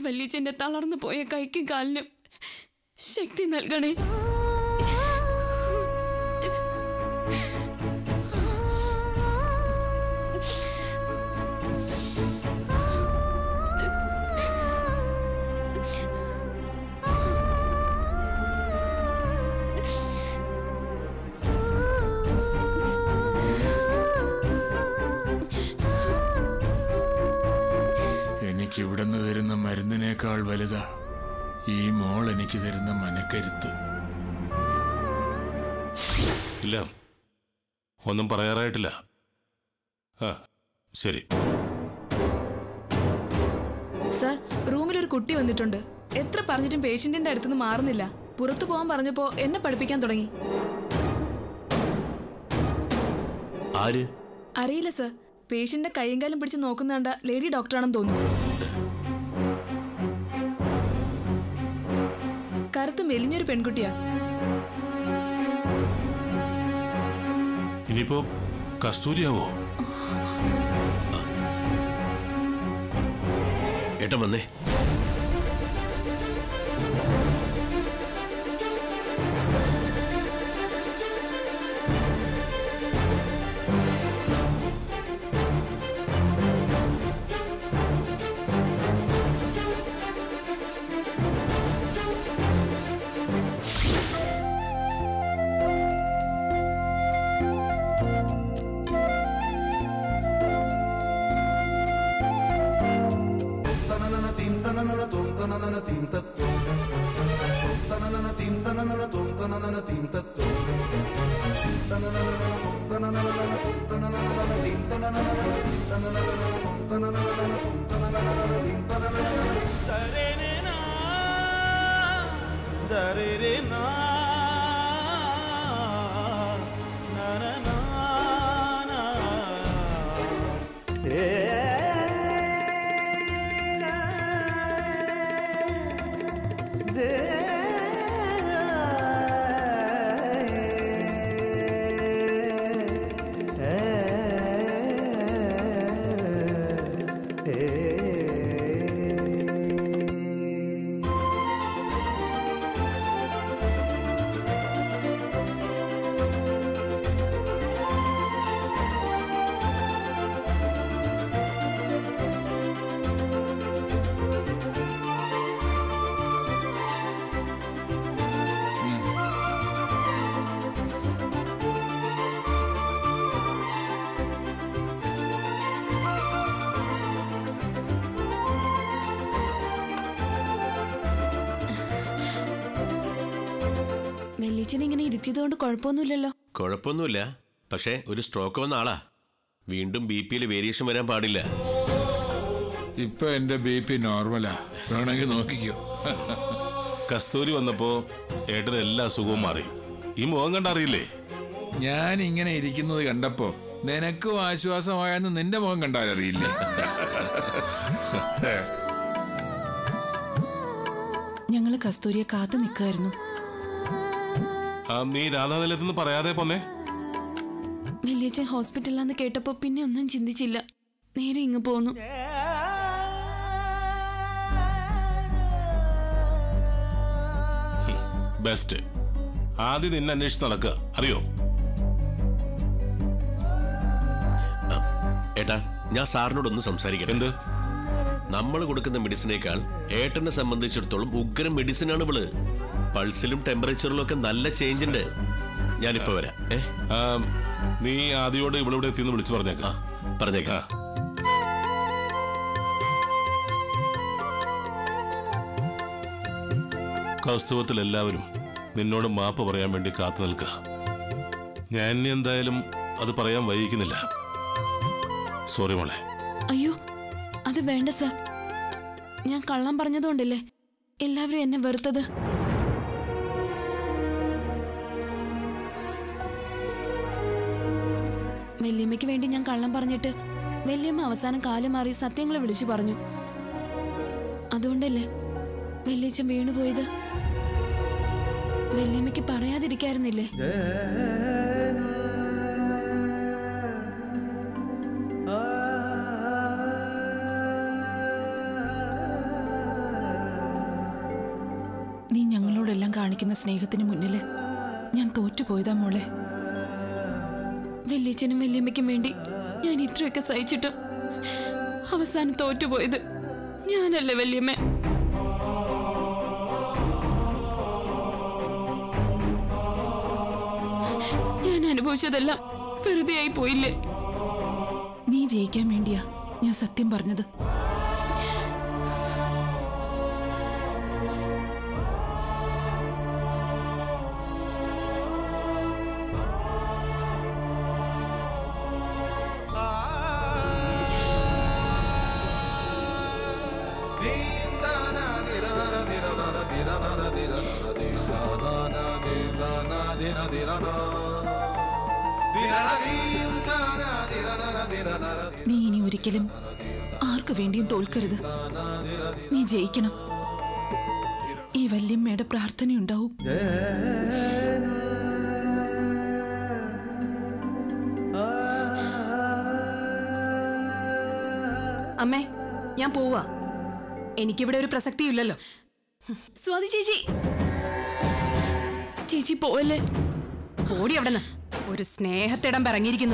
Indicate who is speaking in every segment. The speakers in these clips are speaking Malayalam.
Speaker 1: വല്യച്ഛന്റെ തളർന്നു പോയ കൈക്കും കാലിനും ശക്തി നൽകണേ
Speaker 2: എനിക്ക് ഇവിടുന്ന് തരുന്ന മരുന്നിനേക്കാൾ വലുതാ ഈ മോൾ എനിക്ക് തരുന്ന മനക്കരുത്ത്
Speaker 3: ഇല്ല ഒന്നും പറയാറായിട്ടില്ല ആ ശരി
Speaker 1: സർ റൂമിലൊരു കുട്ടി വന്നിട്ടുണ്ട് എത്ര പറഞ്ഞിട്ടും പേഷ്യന്റിന്റെ അടുത്തുനിന്ന് മാറുന്നില്ല പുറത്തു പോകാൻ പറഞ്ഞപ്പോ എന്നെ പഠിപ്പിക്കാൻ തുടങ്ങി
Speaker 4: ആര്
Speaker 1: അറിയില്ല സർ പേഷ്യന്റെ കൈയും കാലും പിടിച്ച് നോക്കുന്ന കണ്ട ലേഡി ഡോക്ടറാണെന്ന് തോന്നുന്നു കറുത്ത് മെലിഞ്ഞൊരു പെൺകുട്ടിയാ
Speaker 3: ഇനിയിപ്പോ കസ്തൂരിയാവോ
Speaker 4: ഏട്ടൻ വന്നേ
Speaker 1: വെല്ലീച്ചനെ ഇങ്ങനെ ഇരുത്തിയതുകൊണ്ട് കുഴപ്പമൊന്നുമില്ലല്ലോ
Speaker 4: കുഴപ്പമൊന്നുമില്ല പക്ഷേ ഒരു സ്ട്രോക്ക് വന്ന ആളാ വീണ്ടും ബി പിയിൽ വേരിയേഷൻ വരാൻ പാടില്ല
Speaker 2: ഇപ്പൊ എന്റെ ബി പി നോർമലാ വേണമെങ്കിൽ നോക്കിക്കോ
Speaker 3: കസ്തൂരി വന്നപ്പോ ഏട്ടന് എല്ലാ അസുഖവും മാറി ഈ മുഖം കണ്ടറിയില്ലേ
Speaker 2: ഞാൻ ഇങ്ങനെ ഇരിക്കുന്നത് കണ്ടപ്പോ നിനക്കും ആശ്വാസമായെന്ന് നിന്റെ മുഖം കണ്ടാലറിയില്ലേ
Speaker 1: ഞങ്ങള് കസ്തൂരിയെ കാത്തു നിൽക്കുമായിരുന്നു
Speaker 3: ആ, നീ രാധാനിലത്തുനിന്ന് പറയാതെ പോന്നേ
Speaker 1: വെല്ലിയച്ഛൻ ഹോസ്പിറ്റലിലാന്ന് കേട്ടപ്പോ പിന്നെ ഒന്നും ചിന്തിച്ചില്ല നേരെ ഇങ്ങ് പോന്നു
Speaker 3: ബെസ്റ്റ് ആദ്യം നിന്നെ അന്വേഷിച്ച് നടക്കുക അറിയോ
Speaker 4: ഏട്ടാ ഞാൻ സാറിനോടൊന്ന് സംസാരിക്കട്ടെ
Speaker 3: എന്ത്
Speaker 4: നമ്മൾ കൊടുക്കുന്ന മെഡിസിനേക്കാൾ ഏട്ടനെ സംബന്ധിച്ചിടത്തോളം ഉഗ്രം മെഡിസിനാണ് ഇവള് പൾസിലും ടെമ്പറേച്ചറിലും ഒക്കെ നല്ല ചേഞ്ച് ഉണ്ട് ഞാനിപ്പോ വരാം ഏ
Speaker 3: ആ, നീ ആദ്യോട് ഇവിടെ ഇവിടെ എത്തിയെന്ന് വിളിച്ചു പറഞ്ഞേക്ക
Speaker 4: ആ പറഞ്ഞേക്കാം
Speaker 3: കൗസ്തവത്തിൽ എല്ലാവരും നിന്നോട് മാപ്പ് പറയാൻ വേണ്ടി കാത്തു നിൽക്കുക ഞാൻ ഇനി എന്തായാലും അത് പറയാൻ വൈകിക്കുന്നില്ല സോറി മോളെ
Speaker 1: അയ്യോ അത് വേണ്ട സർ ഞാൻ കള്ളം പറഞ്ഞതുകൊണ്ടല്ലേ എല്ലാവരും എന്നെ വെറുത്തത് വല്യമ്മയ്ക്ക് വേണ്ടി ഞാൻ കള്ളം പറഞ്ഞിട്ട് വല്യമ്മ അവസാനം കാലം മാറി സത്യങ്ങൾ വിളിച്ചു പറഞ്ഞു അതുകൊണ്ടല്ലേ വല്യച്ഛൻ വീണുപോയത് വല്യമ്മയ്ക്ക് പറയാതിരിക്കായിരുന്നില്ലേ
Speaker 5: കാണിക്കുന്ന സ്നേഹത്തിന് മുന്നില് ഞാൻ തോറ്റുപോയതാ മോളെ
Speaker 1: വല്യച്ഛനും വല്യമ്മയ്ക്കും വേണ്ടി ഞാൻ ഇത്രയൊക്കെ സഹിച്ചിട്ടും അവസാനം തോറ്റുപോയത് ഞാനല്ലേ വല്യമ്മ ഞാൻ അനുഭവിച്ചതെല്ലാം വെറുതെ ആയി പോയില്ലേ
Speaker 5: നീ ജയിക്കാൻ വേണ്ടിയാ ഞാൻ സത്യം പറഞ്ഞത് നീ ഇനി ഒരിക്കലും ആർക്കു വേണ്ടിയും തോൽക്കരുത് നീ ജയിക്കണം ഈ വല്യമ്മയുടെ പ്രാർത്ഥനയുണ്ടാവും
Speaker 6: അമ്മേ ഞാൻ പോവാ എനിക്കിവിടെ ഒരു പ്രസക്തിയില്ലല്ലോ
Speaker 1: സ്വാതി ചേച്ചി ചേച്ചി പോവല്ലേ
Speaker 6: ഓടി അവിടെ നിന്ന് ഒരു സ്നേഹത്തിടം പിറങ്ങിയിരിക്കുന്നു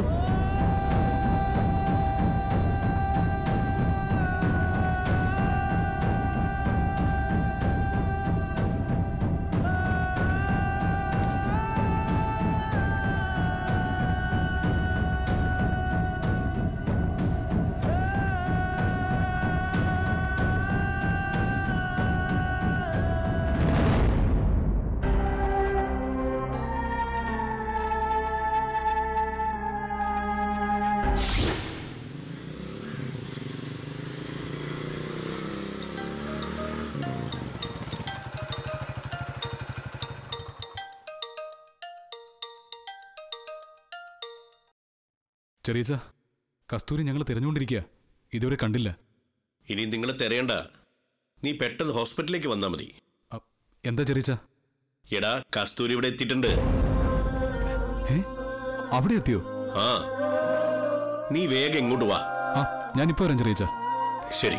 Speaker 7: ചെറിയച്ച കസ്തൂരി ഞങ്ങൾ തിരഞ്ഞുകൊണ്ടിരിക്കുക ഇതുവരെ കണ്ടില്ല
Speaker 4: ഇനി നിങ്ങൾ തിരയണ്ട നീ പെട്ടെന്ന് ഹോസ്പിറ്റലിലേക്ക് വന്നാൽ മതി
Speaker 7: അ, എന്താ ചെറിയച്ച
Speaker 4: എടാ കസ്തൂരി ഇവിടെ എത്തിയിട്ടുണ്ട്
Speaker 7: ഏ അവിടെ എത്തിയോ
Speaker 4: ആ നീ വേഗം ഇങ്ങോട്ട് വാ
Speaker 7: ആ ഞാനിപ്പോ വരാം ചെറിയച്ച
Speaker 4: ശരി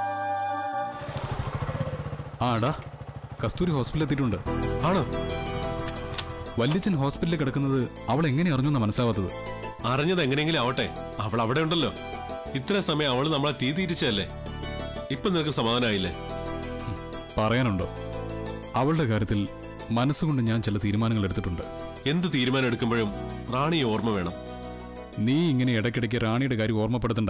Speaker 7: ആ എടാ കസ്തൂരി ഹോസ്പിറ്റലിൽ എത്തിയിട്ടുണ്ട്
Speaker 3: ആണോ
Speaker 7: വല്യച്ഛൻ ഹോസ്പിറ്റലിൽ കിടക്കുന്നത് അവൾ എങ്ങനെ അറിഞ്ഞു എന്നാ മനസ്സിലാവാത്തത്
Speaker 3: അറിഞ്ഞത് എങ്ങനെയെങ്കിലും ആവട്ടെ അവൾ അവിടെ ഉണ്ടല്ലോ ഇത്ര സമയം അവൾ നമ്മളെ തീ തീരിച്ചതല്ലേ ഇപ്പൊ നിനക്ക് സമാധാനമായില്ലേ
Speaker 7: പറയാനുണ്ടോ അവളുടെ കാര്യത്തിൽ മനസ്സുകൊണ്ട് ഞാൻ ചില തീരുമാനങ്ങൾ എടുത്തിട്ടുണ്ട്
Speaker 3: എന്ത് തീരുമാനം എടുക്കുമ്പോഴും റാണിയെ ഓർമ്മ വേണം
Speaker 7: നീ ഇങ്ങനെ ഇടയ്ക്കിടയ്ക്ക് റാണിയുടെ കാര്യം ഓർമ്മപ്പെടുത്തണ്ട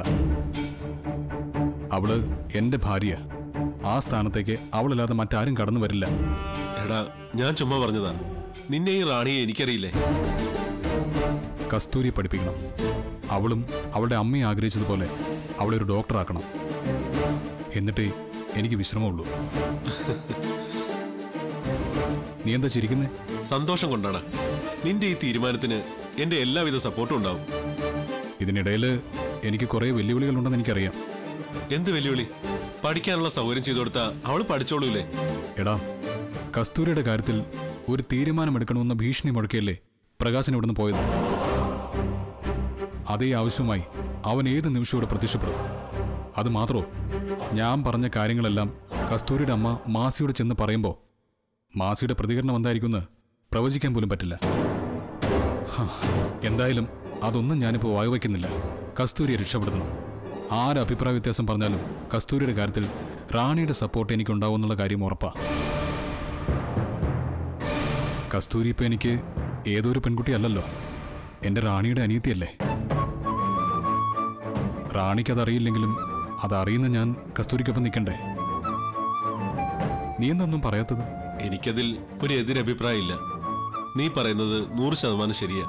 Speaker 7: അവള് എന്റെ ഭാര്യ ആ സ്ഥാനത്തേക്ക് അവളല്ലാതെ മറ്റാരും കടന്നു വരില്ല
Speaker 3: എടാ ഞാൻ ചുമ്മാ പറഞ്ഞതാ നിന്നെയും റാണിയെ എനിക്കറിയില്ലേ
Speaker 7: കസ്തൂരി പഠിപ്പിക്കണം അവളും അവളുടെ അമ്മയെ ആഗ്രഹിച്ചതുപോലെ അവളെ ഒരു ഡോക്ടറാക്കണം എന്നിട്ടേ എനിക്ക് വിശ്രമമുള്ളൂ നീ എന്താ ചിരിക്കുന്നേ
Speaker 3: സന്തോഷം കൊണ്ടാണ് നിന്റെ ഈ തീരുമാനത്തിന് എന്റെ എല്ലാവിധ സപ്പോർട്ടും ഉണ്ടാവും
Speaker 7: ഇതിനിടയിൽ എനിക്ക് കുറേ വെല്ലുവിളികളുണ്ടെന്ന് എനിക്കറിയാം
Speaker 3: എന്ത് വെല്ലുവിളി പഠിക്കാനുള്ള സൗകര്യം ചെയ്തു കൊടുത്താ അവൾ പഠിച്ചോളൂലേ
Speaker 7: എടാ കസ്തൂരിയുടെ കാര്യത്തിൽ ഒരു തീരുമാനമെടുക്കണമെന്ന ഭീഷണി മുഴക്കിയല്ലേ പ്രകാശൻ ഇവിടുന്ന് പോയത് അതേ ആവശ്യമായി അവൻ ഏത് നിമിഷവും ഇവിടെ പ്രത്യക്ഷപ്പെടും അത് മാത്രമോ ഞാൻ പറഞ്ഞ കാര്യങ്ങളെല്ലാം കസ്തൂരിയുടെ അമ്മ മാസിയോട് ചെന്ന് പറയുമ്പോൾ മാസിയുടെ പ്രതികരണം എന്തായിരിക്കുമെന്ന് പ്രവചിക്കാൻ പോലും പറ്റില്ല ഹ, എന്തായാലും അതൊന്നും ഞാനിപ്പോൾ വകവയ്ക്കുന്നില്ല കസ്തൂരിയെ രക്ഷപ്പെടുത്തണം ആര് അഭിപ്രായ വ്യത്യാസം പറഞ്ഞാലും കസ്തൂരിയുടെ കാര്യത്തിൽ റാണിയുടെ സപ്പോർട്ട് എനിക്കുണ്ടാവുമെന്നുള്ള കാര്യം ഉറപ്പാ കസ്തൂരി ഇപ്പൊ എനിക്ക് ഏതൊരു പെൺകുട്ടിയല്ലല്ലോ എന്റെ റാണിയുടെ അനിയത്തിയല്ലേ റാണിക്ക് അതറിയില്ലെങ്കിലും അതറിയുന്ന ഞാൻ കസ്തൂരിക്കൊപ്പം നിൽക്കണ്ടേ നീ എന്തൊന്നും പറയാത്തത്
Speaker 3: എനിക്കതിൽ ഒരു എതിരഭിപ്രായം ഇല്ല നീ പറയുന്നത് നൂറ് ശതമാനം ശരിയാ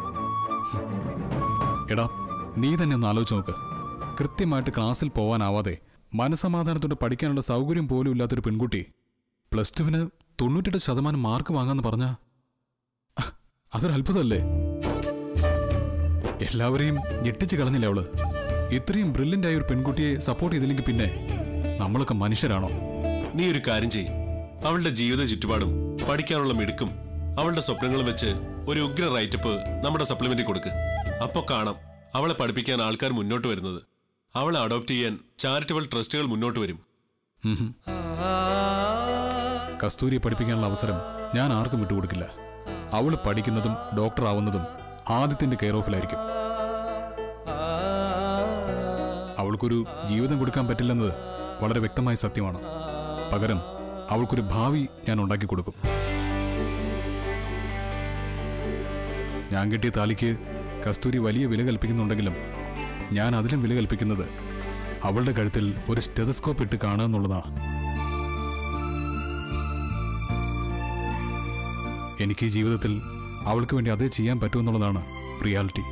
Speaker 7: എടാ നീ തന്നെ ഒന്ന് ആലോചിച്ച് നോക്ക് കൃത്യമായിട്ട് ക്ലാസ്സിൽ പോവാനാവാതെ മനസമാധാനത്തോടെ പഠിക്കാനുള്ള സൗകര്യം പോലും ഇല്ലാത്തൊരു പെൺകുട്ടി പ്ലസ് ടുവിന് തൊണ്ണൂറ്റെട്ട് ശതമാനം മാർക്ക് വാങ്ങാന്ന് പറഞ്ഞ അതൊരു അത്ഭുതമല്ലേ എല്ലാവരെയും ഞെട്ടിച്ച് കളഞ്ഞില്ല അവള് ഇത്രയും ബ്രില്യൻ്റ് ആയ ഒരു പെൺകുട്ടിയെ സപ്പോർട്ട് ചെയ്തില്ലെങ്കിൽ പിന്നെ നമ്മളൊക്കെ മനുഷ്യരാണോ
Speaker 3: നീ ഒരു കാര്യം ചെയ്യ് അവളുടെ ജീവിത ചുറ്റുപാടും പഠിക്കാനുള്ള മിടുക്കും അവളുടെ സ്വപ്നങ്ങളും വെച്ച് ഒരു ഉഗ്ര റൈറ്റപ്പ് നമ്മുടെ സപ്ലിമെന്റിൽ കൊടുക്ക് അപ്പൊ കാണാം അവളെ പഠിപ്പിക്കാൻ ആൾക്കാർ മുന്നോട്ട് വരുന്നത് അവളെ അഡോപ്റ്റ് ചെയ്യാൻ ചാരിറ്റബിൾ ട്രസ്റ്റുകൾ മുന്നോട്ട് വരും
Speaker 7: കസ്തൂരിയെ പഠിപ്പിക്കാനുള്ള അവസരം ഞാൻ ആർക്കും വിട്ടുകൊടുക്കില്ല അവൾ പഠിക്കുന്നതും ഡോക്ടർ ആവുന്നതും ആദ്യത്തിന്റെ കെയർ ഓഫിലായിരിക്കും അവൾക്കൊരു ജീവിതം കൊടുക്കാൻ പറ്റില്ലെന്നത് വളരെ വ്യക്തമായ സത്യമാണ് പകരം അവൾക്കൊരു ഭാവി ഞാൻ ഉണ്ടാക്കി കൊടുക്കും ഞാൻ കിട്ടിയ താലിക്ക് കസ്തൂരി വലിയ വില കൽപ്പിക്കുന്നുണ്ടെങ്കിലും ഞാൻ അതിലും വില കൽപ്പിക്കുന്നത് അവളുടെ കഴുത്തിൽ ഒരു സ്റ്റെതസ്കോപ്പ് ഇട്ട് കാണുക എന്നുള്ളതാണ് എനിക്ക് ഈ ജീവിതത്തിൽ അവൾക്ക് വേണ്ടി അതേ ചെയ്യാൻ പറ്റുമെന്നുള്ളതാണ് റിയാലിറ്റി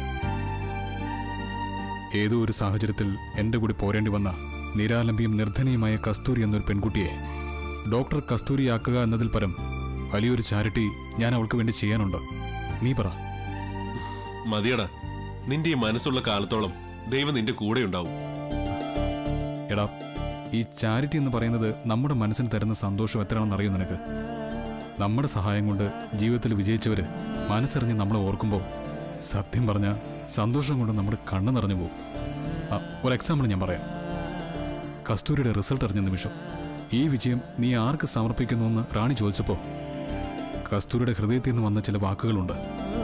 Speaker 7: ഏതോ ഒരു സാഹചര്യത്തിൽ എൻ്റെ കൂടി പോരേണ്ടി വന്ന നിരാലംബിയും നിർധനയുമായ കസ്തൂരി എന്നൊരു പെൺകുട്ടിയെ ഡോക്ടർ കസ്തൂരിയാക്കുക എന്നതിൽ പരം വലിയൊരു ചാരിറ്റി ഞാൻ അവൾക്ക് വേണ്ടി ചെയ്യാനുണ്ട് നീ പറ
Speaker 3: മതിയടാ നിന്റെ ഈ മനസ്സുള്ള കാലത്തോളം ദൈവം നിന്റെ കൂടെ ഉണ്ടാവും
Speaker 7: എടാ ഈ ചാരിറ്റി എന്ന് പറയുന്നത് നമ്മുടെ മനസ്സിന് തരുന്ന സന്തോഷം എത്രയാണെന്ന് അറിയോ നിനക്ക് നമ്മുടെ സഹായം കൊണ്ട് ജീവിതത്തിൽ വിജയിച്ചവര് മനസ്സറിഞ്ഞ് നമ്മളെ ഓർക്കുമ്പോൾ സത്യം പറഞ്ഞ സന്തോഷം കൊണ്ട് നമ്മുടെ കണ്ണ് നിറഞ്ഞു പോകും ആ, ഒരു എക്സാമ്പിൾ ഞാൻ പറയാം കസ്തൂരിയുടെ റിസൾട്ട് അറിഞ്ഞ നിമിഷം ഈ വിജയം നീ ആർക്ക് സമർപ്പിക്കുന്നു എന്ന് റാണി ചോദിച്ചപ്പോൾ കസ്തൂരിയുടെ ഹൃദയത്തിൽ നിന്ന് വന്ന ചില വാക്കുകളുണ്ട്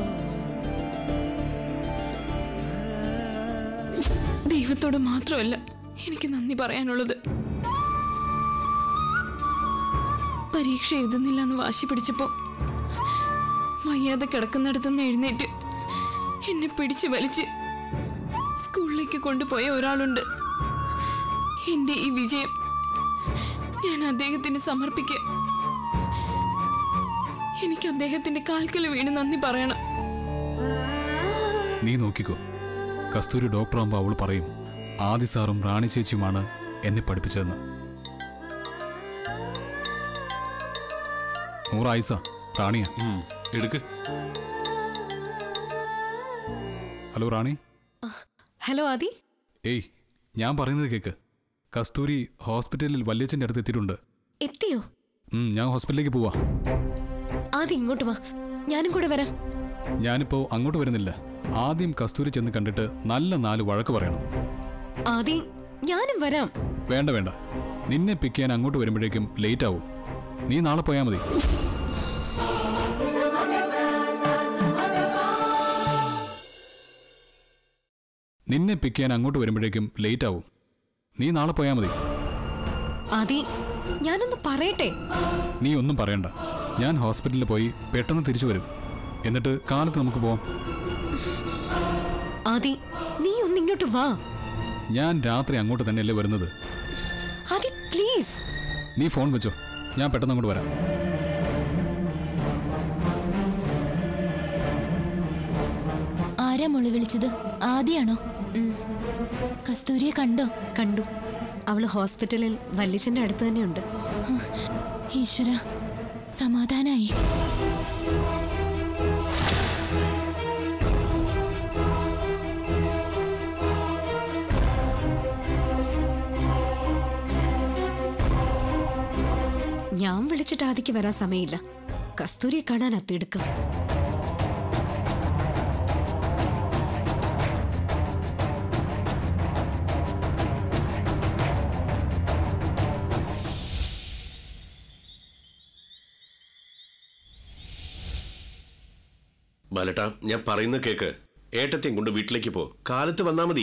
Speaker 1: ദൈവത്തോട് മാത്രമല്ല എനിക്ക് നന്ദി പറയാനുള്ളത് പരീക്ഷ എഴുതുന്നില്ല എന്ന് വാശി പിടിച്ചപ്പോ വയ്യാതെ കിടക്കുന്നിടത്തുനിന്ന് എഴുന്നേറ്റ് എന്നെ പിടിച്ചു വലിച്ച് സ്കൂളിലേക്ക് കൊണ്ടുപോയ ഒരാളുണ്ട് എന്റെ ഈ വിജയം ഞാൻ അദ്ദേഹത്തിന് സമർപ്പിക്കാം എനിക്ക് അദ്ദേഹത്തിന്റെ കാൽക്കൽ വീണ് നന്ദി പറയണം
Speaker 7: നീ നോക്കിക്കോ കസ്തൂരി ഡോക്ടറാകുമ്പോൾ അവൾ പറയും ആദി സാറും റാണി ചേച്ചിയുമാണ് എന്നെ പഠിപ്പിച്ചതെന്ന് നൂറ് ആയിസ റാണിയാ
Speaker 3: ഉം, എടുക്ക്
Speaker 7: ഹലോ റാണി
Speaker 6: ഹലോ ആദി
Speaker 7: ഏയ് ഞാൻ പറയുന്നത് കേക്ക് കസ്തൂരി ഹോസ്പിറ്റലിൽ വല്യച്ഛൻ്റെ അടുത്ത് എത്തിയിട്ടുണ്ട്
Speaker 8: എത്തിയോ
Speaker 7: ഉം, ഞാൻ ഹോസ്പിറ്റലിലേക്ക് പോവാ
Speaker 8: ആദ്യം ഇങ്ങോട്ട് വാ ഞാനും കൂടെ വരാം
Speaker 7: ഞാനിപ്പോ അങ്ങോട്ട് വരുന്നില്ല ആദ്യം കസ്തൂരി ചെന്ന് കണ്ടിട്ട് നല്ല നാല് വഴക്ക് പറയണം
Speaker 8: ആദ്യം ഞാനും വരാം
Speaker 7: വേണ്ട വേണ്ട നിന്നെ പിക്ക് ചെയ്യാൻ അങ്ങോട്ട് വരുമ്പോഴേക്കും ലേറ്റ് ആവും നീ നാളെ പോയാൽ മതി നിന്നെ പിക്ക് ചെയ്യാൻ അങ്ങോട്ട് വരുമ്പോഴേക്കും ലേറ്റ് ആവും നീ നാളെ പോയാൽ മതി
Speaker 8: ആദ്യം ഞാനൊന്ന് പറയട്ടെ
Speaker 7: നീ ഒന്നും പറയണ്ട ഞാൻ ഹോസ്പിറ്റലിൽ പോയി പെട്ടെന്ന് തിരിച്ചു വരും എന്നിട്ട് കാലത്ത് നമുക്ക് പോവാം
Speaker 8: ആദ്യം നീ ഒന്ന് ഇങ്ങോട്ട് വാ
Speaker 7: ഞാൻ രാത്രി അങ്ങോട്ട് തന്നെയല്ലേ വരുന്നത്
Speaker 8: ആദ്യം പ്ലീസ്
Speaker 7: നീ ഫോൺ വെച്ചോ ഞാൻ പെട്ടെന്ന് അങ്ങോട്ട് വരാം
Speaker 9: ആരാ മോള് വിളിച്ചത് ആദ്യാണോ കസ്തൂരിയെ കണ്ടോ
Speaker 8: കണ്ടു അവള് ഹോസ്പിറ്റലിൽ വല്യച്ഛന്റെ അടുത്ത് തന്നെയുണ്ട്
Speaker 9: ഈശ്വര സമാധാനായി
Speaker 8: ഞാൻ വിളിച്ചിട്ട് ആദിക്ക് വരാൻ സമയമില്ല കസ്തൂരിയെ കാണാൻ അത്തിയെടുക്കാം
Speaker 4: ബാലട്ടാ ഞാൻ പറയുന്ന കേക്ക് ഏട്ടത്തെയും കൊണ്ട് വീട്ടിലേക്ക് പോ കാലത്ത് വന്നാ മതി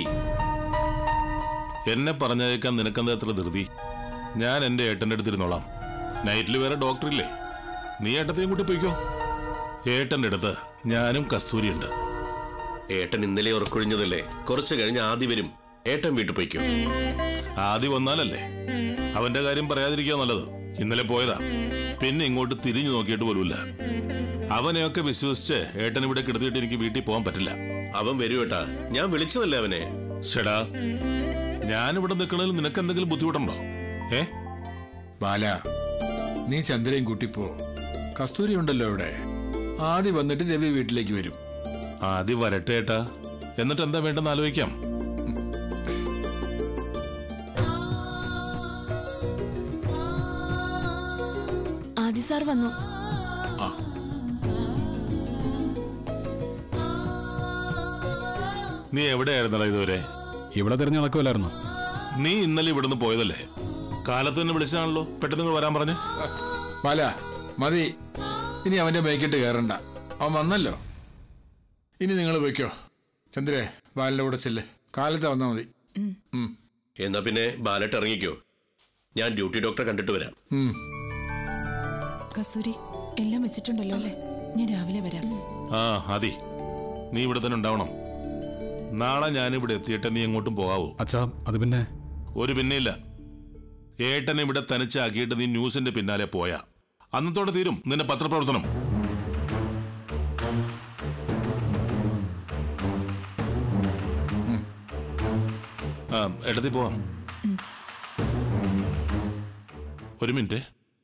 Speaker 10: എന്നെ പറഞ്ഞയക്കാൻ നിനക്കെന്താ എത്ര ധൃതി ഞാൻ എന്റെ ഏട്ടന്റെ അടുത്തിരുന്നോളാം നൈറ്റിൽ വേറെ ഡോക്ടർ ഇല്ലേ നീ ഏട്ടത്തെയും കൂട്ടി പോയിക്കോ ഏട്ടന്റെ അടുത്ത് ഞാനും കസ്തൂരിയുണ്ട്
Speaker 4: ഏട്ടൻ ഇന്നലെ ഉറക്കൊഴിഞ്ഞതല്ലേ കുറച്ച് കഴിഞ്ഞ് ആദ്യം വരും ഏട്ടൻ വീട്ടിൽ പോയിക്കോ
Speaker 10: ആദ്യം വന്നാലല്ലേ അവന്റെ കാര്യം പറയാതിരിക്കുക നല്ലത് ഇന്നലെ പോയതാ പിന്നെ ഇങ്ങോട്ട് തിരിഞ്ഞു നോക്കിയിട്ട് പോലുമില്ല അവനെയൊക്കെ വിശ്വസിച്ച് ഏട്ടൻ ഇവിടെ കിടത്തിയിട്ട് എനിക്ക് വീട്ടിൽ പോകാൻ പറ്റില്ല
Speaker 4: അവൻ വരൂ ഏട്ടാ ഞാൻ വിളിച്ചതല്ലേ അവനെ
Speaker 10: ഷെടാ ഞാനിവിടെ നിൽക്കണതിൽ നിനക്ക് എന്തെങ്കിലും ബുദ്ധിമുട്ടുണ്ടോ ഏ
Speaker 2: ബാല നീ ചന്ദ്രയും കൂട്ടിപ്പോ കസ്തൂരി ഉണ്ടല്ലോ ഇവിടെ ആദ്യം വന്നിട്ട് രവി വീട്ടിലേക്ക് വരും
Speaker 10: ആദ്യം വരട്ടെ ഏട്ടാ എന്നിട്ട് എന്താ വേണ്ടെന്ന് ആലോചിക്കാം
Speaker 1: ആദി സാർ വന്നു
Speaker 10: നീ എവിടെയായിരുന്നടാ ഇതുവരെ
Speaker 7: ഇവിടെ തിരഞ്ഞു നടക്കുമല്ലായിരുന്നു
Speaker 10: നീ ഇന്നലെ ഇവിടുന്ന് പോയതല്ലേ കാലത്ത് തന്നെ വിളിച്ചതാണല്ലോ പെട്ടെന്ന് ഇങ്ങ് വരാൻ പറഞ്ഞ്
Speaker 2: ബാല മതി ഇനി അവന്റെ മേക്കിട്ട് കയറണ്ട അവൻ വന്നല്ലോ ഇനി നിങ്ങൾ വയ്ക്കോ ചന്ദ്രേ ബാലിന്റെ കൂടെ ചെല്ല് കാലത്ത് വന്നാൽ മതി ഉം.
Speaker 4: എന്നാ പിന്നെ ബാലറ്റ് ഇറങ്ങിക്കോ ഞാൻ ഡ്യൂട്ടി ഡോക്ടറെ കണ്ടിട്ട് വരാം
Speaker 2: ഉം.
Speaker 5: കസ്തൂരി എല്ലാം വെച്ചിട്ടുണ്ടല്ലോ അല്ലേ ഞാൻ രാവിലെ വരാം
Speaker 10: ആ അതി നീ ഇവിടെ തന്നെ ഉണ്ടാവണം നാളെ ഞാനിവിടെ എത്തിയിട്ട് നീ എങ്ങോട്ടും പോകാവോ
Speaker 7: അച്ഛാ അത് പിന്നെ
Speaker 10: ഒരു പിന്നെയില്ല ഏട്ടനെ ഇവിടെ തനിച്ചാക്കിയിട്ട് നീ ന്യൂസിന്റെ പിന്നാലെ പോയാ അന്നത്തോടെ തീരും നിന്റെ പത്രപ്രവർത്തനം ഉം. ആ എടുത്തി പോവാം ഒരു മിനിറ്റ്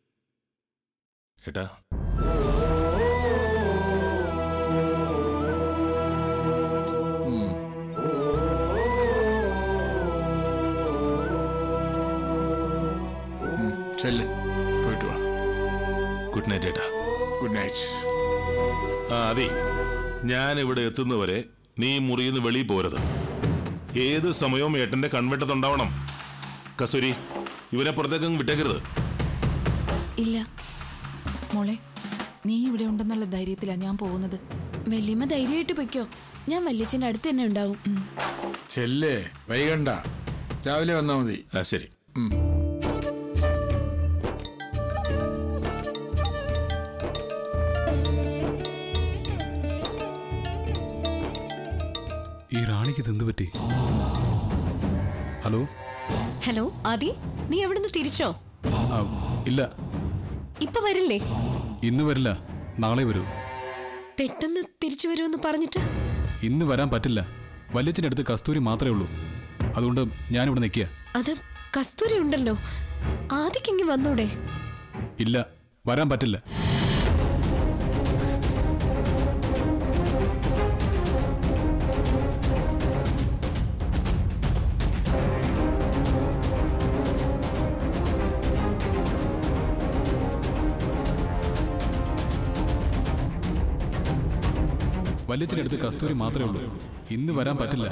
Speaker 10: ഏട്ടാ
Speaker 2: ചെല്ല് പോയിട്ട് വാ
Speaker 10: ഗുഡ് നൈറ്റ് ഏട്ടാ
Speaker 2: ഗുഡ് നൈറ്റ്
Speaker 10: ആ അതെ ഞാൻ ഇവിടെ എത്തുന്നവരെ നീ മുറിയിൽ നിന്ന് വെളിയിൽ പോരുത് ഏത് സമയവും ഏട്ടന്റെ കൺവെട്ടത്തുണ്ടാവണം കസ്തൂരി ഇവനെ പുറത്തേക്ക് വിട്ടേക്കരുത്
Speaker 5: ഇല്ല മോളെ നീ ഇവിടെ ഉണ്ടെന്നുള്ള ധൈര്യത്തിലാ ഞാൻ പോകുന്നത്
Speaker 9: വല്യമ്മ ധൈര്യമായിട്ട് പൊയ്ക്കോ ഞാൻ വല്യച്ഛൻ്റെ അടുത്ത് തന്നെ ഉണ്ടാവും
Speaker 2: ചെല്ലേ വൈകണ്ട രാവിലെ വന്നാൽ മതി
Speaker 10: ആ ശരി
Speaker 2: ഉം.
Speaker 7: ഈ റാണിക്ക് ഇതെന്ത് പറ്റി ഹലോ
Speaker 8: ഹലോ ആദി നീ എവിടുന്ന് തിരിച്ചോ
Speaker 7: ആ, ഇല്ല
Speaker 8: ഇപ്പൊ വരില്ലേ
Speaker 7: ഇന്ന് വരില്ല നാളെ വരൂ
Speaker 8: പെട്ടെന്ന് തിരിച്ചു വരുമെന്ന് പറഞ്ഞിട്ട്
Speaker 7: ഇന്ന് വരാൻ പറ്റില്ല വല്യച്ഛൻ്റെ അടുത്ത് കസ്തൂരി മാത്രമേ ഉള്ളൂ അതുകൊണ്ട് ഞാനിവിടെ നിൽക്കുക
Speaker 8: അത് കസ്തൂരി ഉണ്ടല്ലോ ആദിക്കെങ്കി വന്നൂടെ
Speaker 7: ഇല്ല വരാൻ പറ്റില്ല വല്യച്ഛൻ്റെ അടുത്ത് കസ്തൂരി മാത്രമേ ഉള്ളൂ ഇന്ന് വരാൻ പറ്റില്ല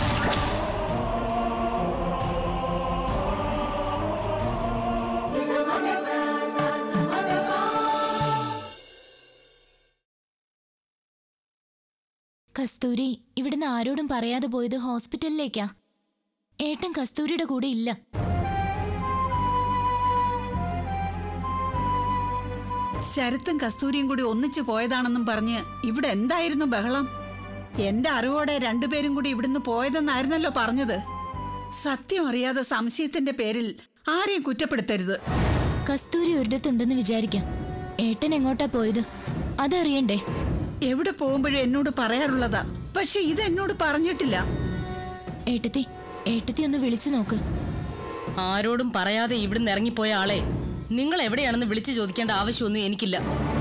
Speaker 9: കസ്തൂരി ഇവിടുന്ന് ആരോടും പറയാതെ പോയത് ഹോസ്പിറ്റലിലേക്കാ ഏട്ടൻ കസ്തൂരിയുടെ കൂടെ ഇല്ല
Speaker 11: ശരത്തും കസ്തൂരിയും കൂടി ഒന്നിച്ചു പോയതാണെന്നും പറഞ്ഞ് ഇവിടെ എന്തായിരുന്നു ബഹളം എന്റെ അറിവോടെ രണ്ടുപേരും കൂടി ഇവിടുന്ന് പോയതെന്നായിരുന്നല്ലോ പറഞ്ഞത് സത്യം അറിയാതെ സംശയത്തിന്റെ പേരിൽ ആരെയും കുറ്റപ്പെടുത്തരുത്
Speaker 9: കസ്തൂരി ഒരിടത്തുണ്ടെന്ന് വിചാരിക്കാം ഏട്ടൻ എങ്ങോട്ടാ പോയത് അതറിയണ്ടേ
Speaker 11: എവിടെ പോകുമ്പോഴും എന്നോട് പറയാറുള്ളതാ പക്ഷെ ഇത് എന്നോട് പറഞ്ഞിട്ടില്ല
Speaker 9: ഏട്ടത്തി ഏട്ടത്തി ഒന്ന് വിളിച്ചു നോക്ക്
Speaker 12: ആരോടും പറയാതെ ഇവിടുന്ന് ഇറങ്ങിപ്പോയ ആളെ നിങ്ങൾ എവിടെയാണെന്ന് വിളിച്ചു ചോദിക്കേണ്ട ആവശ്യമൊന്നും എനിക്കില്ല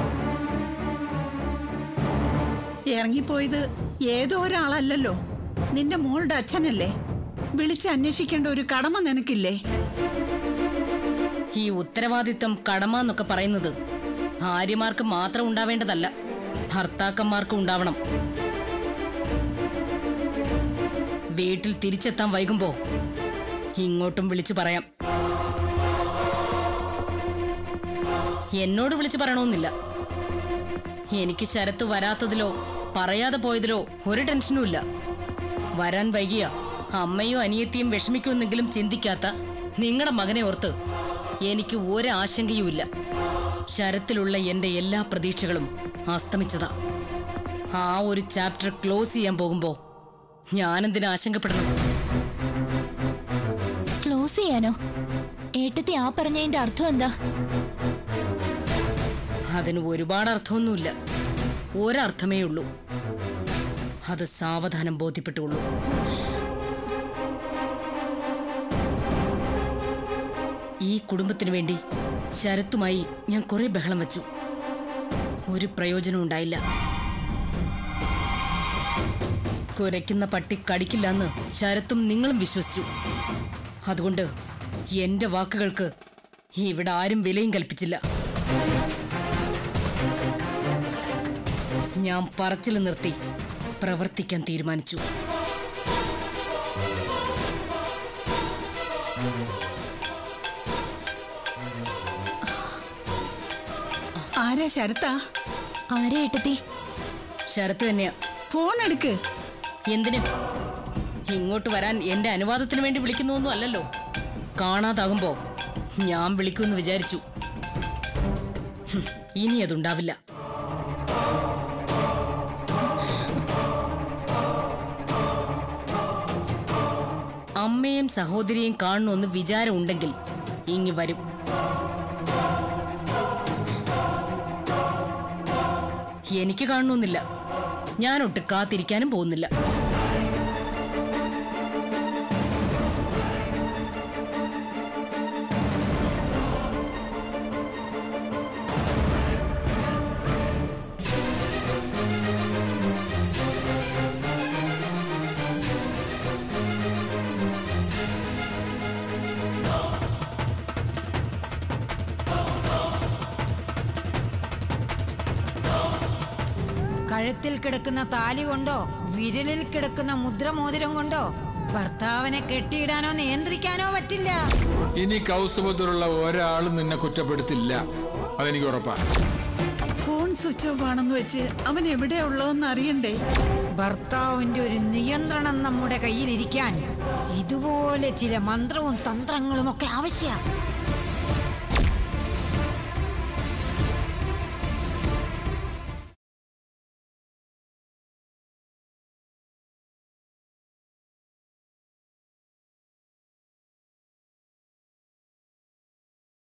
Speaker 11: ഇറങ്ങിപ്പോയത് ഏതോ ഒരാളല്ലല്ലോ നിന്റെ മോളുടെ അച്ഛനല്ലേ വിളിച്ച് അന്വേഷിക്കേണ്ട ഒരു കടമ നിനക്കില്ലേ
Speaker 12: ഈ ഉത്തരവാദിത്വം കടമ എന്നൊക്കെ പറയുന്നത് ഭാര്യമാർക്ക് മാത്രം ഉണ്ടാവേണ്ടതല്ല ഭർത്താക്കന്മാർക്കും ഉണ്ടാവണം വീട്ടിൽ തിരിച്ചെത്താൻ വൈകുമ്പോ ഇങ്ങോട്ടും വിളിച്ചു പറയാം എന്നോട് വിളിച്ചു പറയണമെന്നില്ല എനിക്ക് ശരത്ത് വരാത്തതിലോ പറയാതെ പോയതിലോ ഒരു ടെൻഷനും ഇല്ല വരാൻ വൈകിയ അമ്മയോ അനിയത്തിയും വിഷമിക്കുമെന്നെങ്കിലും ചിന്തിക്കാത്ത നിങ്ങളുടെ മകനെ ഓർത്ത് എനിക്ക് ഒരു ആശങ്കയുമില്ല ശരത്തിലുള്ള എന്റെ എല്ലാ പ്രതീക്ഷകളും അസ്തമിച്ചതാ ആ ഒരു ചാപ്റ്റർ ക്ലോസ് ചെയ്യാൻ പോകുമ്പോ ഞാനെന്തിനാ ആശങ്കപ്പെടണം
Speaker 9: ക്ലോസ് ചെയ്യാനോ ഏട്ടത്തി ആ പറഞ്ഞതിന്റെ അർത്ഥം എന്താ
Speaker 12: അതിന് ഒരുപാട് അർത്ഥമൊന്നുമില്ല ഒരർത്ഥമേ ഉള്ളൂ അത് സാവധാനം ബോധ്യപ്പെട്ടുള്ളൂ ഈ കുടുംബത്തിനു വേണ്ടി ശരത്തുമായി ഞാൻ കുറെ ബഹളം വെച്ചു ഒരു പ്രയോജനം ഉണ്ടായില്ല കുരയ്ക്കുന്ന പട്ടി കടിക്കില്ലെന്ന് ശരത്തും നിങ്ങളും വിശ്വസിച്ചു അതുകൊണ്ട് എന്റെ വാക്കുകൾക്ക് ഇവിടെ ആരും വിലയും കൽപ്പിച്ചില്ല ഞാൻ പറച്ചിൽ നിർത്തി പ്രവർത്തിക്കാൻ തീരുമാനിച്ചു
Speaker 11: ആരാ ശരത്താ
Speaker 9: ആരെ ഏട്ടത്തി
Speaker 12: ശരത്ത് തന്നെയാ
Speaker 11: ഫോൺ എടുക്ക്
Speaker 12: എന്തിന് ഇങ്ങോട്ട് വരാൻ എന്റെ അനുവാദത്തിന് വേണ്ടി വിളിക്കുന്നൊന്നും അല്ലല്ലോ കാണാതാകുമ്പോ ഞാൻ വിളിക്കുമെന്ന് വിചാരിച്ചു ഹും, ഇനി അതുണ്ടാവില്ല അമ്മയും സഹോദരിയും കാണണമെന്ന് വിചാരമുണ്ടെങ്കിൽ ഇങ്ങി വരും എനിക്ക് കാണണമെന്നില്ല ഞാനൊട്ട് കാത്തിരിക്കാനും പോകുന്നില്ല
Speaker 13: കഴുത്തിൽ കിടക്കുന്ന താലി കൊണ്ടോ വിരലിൽ കിടക്കുന്ന മുദ്രമോതിരം കൊണ്ടോ ഭർത്താവിനെ കെട്ടിയിടാനോ നിയന്ത്രിക്കാനോ പറ്റില്ല
Speaker 2: ഇനി കൗസ്തുഭത്തിലുള്ള ഒരാളും നിന്നെ കുറ്റപ്പെടുത്തില്ല അതെനിക്ക് ഉറപ്പാ
Speaker 11: ഫോൺ സ്വിച്ച് ഓഫ് ആണെന്ന് വെച്ച് അവൻ എവിടെയാ ഉള്ളതെന്ന് അറിയണ്ടേ
Speaker 13: ഭർത്താവിന്റെ ഒരു നിയന്ത്രണം നമ്മുടെ കയ്യിലിരിക്കാൻ ഇതുപോലെ ചില മന്ത്രവും തന്ത്രങ്ങളും ഒക്കെ ആവശ്യമാണ്